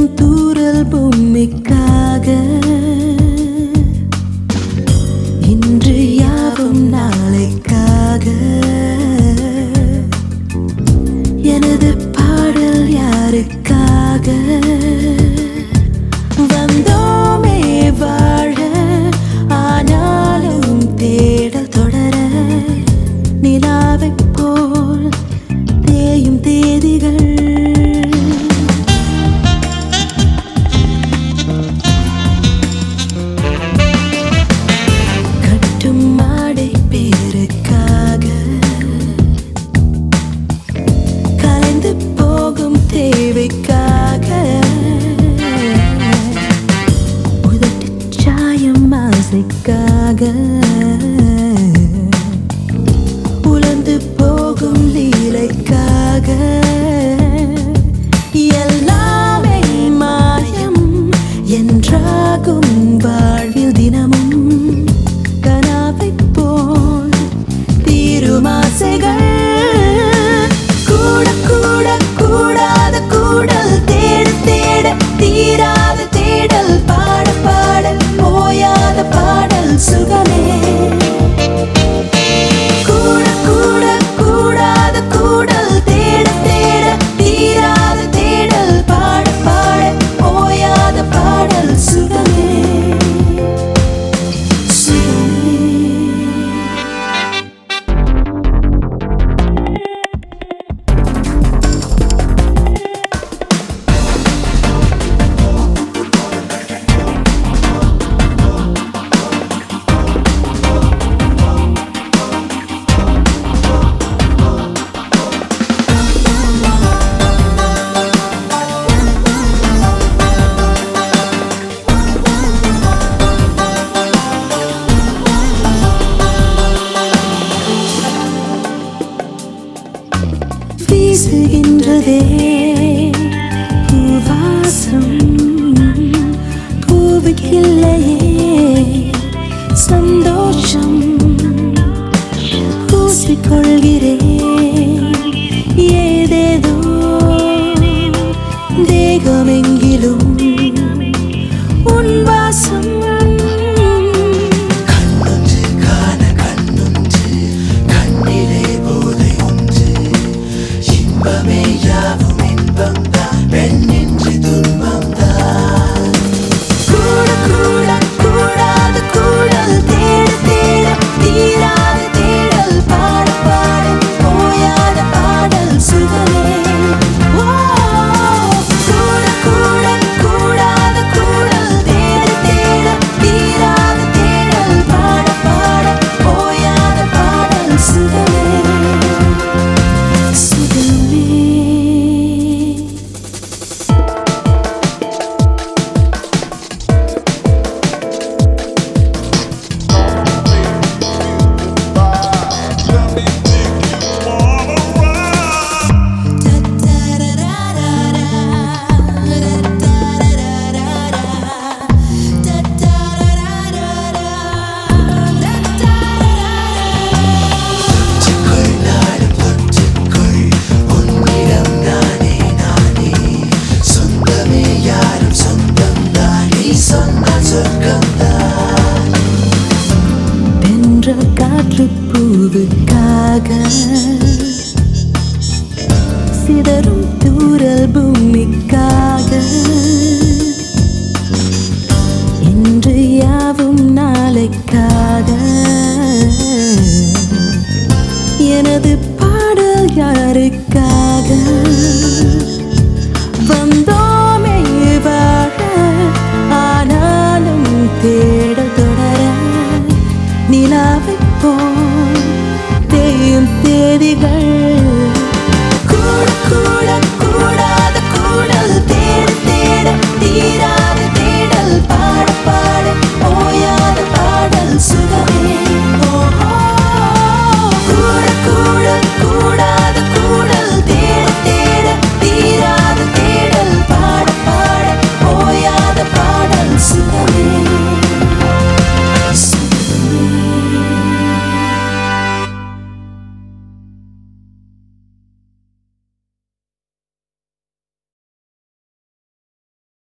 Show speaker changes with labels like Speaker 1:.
Speaker 1: தினம் தூரல் பூமிக்காக இன்று யாவும் நாளைக்காக எனது பாடல் யாருக்காக வந்தோமே வாழ ஆனாலும் தேடல் தொடர நிலாவைப் போல் தேயும் தேதிகள் கட்டும் மாடை பேருக்காக கலைந்து போகும் தேவைக்காக உதட்டுச் சாயம் ஆசைக்காக உலர்ந்து போகும் லீலைக்காக எல்லாமே மாயம் என்றாகும் வாழ்வில் தினமும் கனாவைப் போல் தீரும் ஆசைகள் கூட கூட கூடாத கூடல் தேட தேட தீராத தேடல் பாட பாட ஓயாத பாடல் சுகமே கூட கூட கூடாத கூடல் தேட தேட தீராத தேடல் பாட பாட ஓயாத பாடல் சுகமே சுகமே வீசுகின்றதே பூவாசம் பூவுக்கில்லையே சந்தோஷம் பூசிக்கொள்கிறேன் ஏதேதோ தேகமெங்கிலும் உன் வாசம்
Speaker 2: கண்ணொன்று காண கண்ணொன்று கண்ணிலே போதை ஒன்று இன்பமே யாவும் இன்பம்தான் பெண்ணின்றி துன்பம்தான்
Speaker 1: கூட கூட கூடாத கூடல் தேட தேட தீராத தேடல் பாட பாட ஓயாத பாடல் சுகமே ஓ கூட கூட கூடாத கூடல் தேட தேட தீராத தேடல் பாட பாட ஓயாத பாடல் சுகமே சுகமே
Speaker 2: தொற்றுக்கொள் நாடும் தொற்றுக்கொள் உன்னிடம் நானே நானே சொந்தமே யாரும்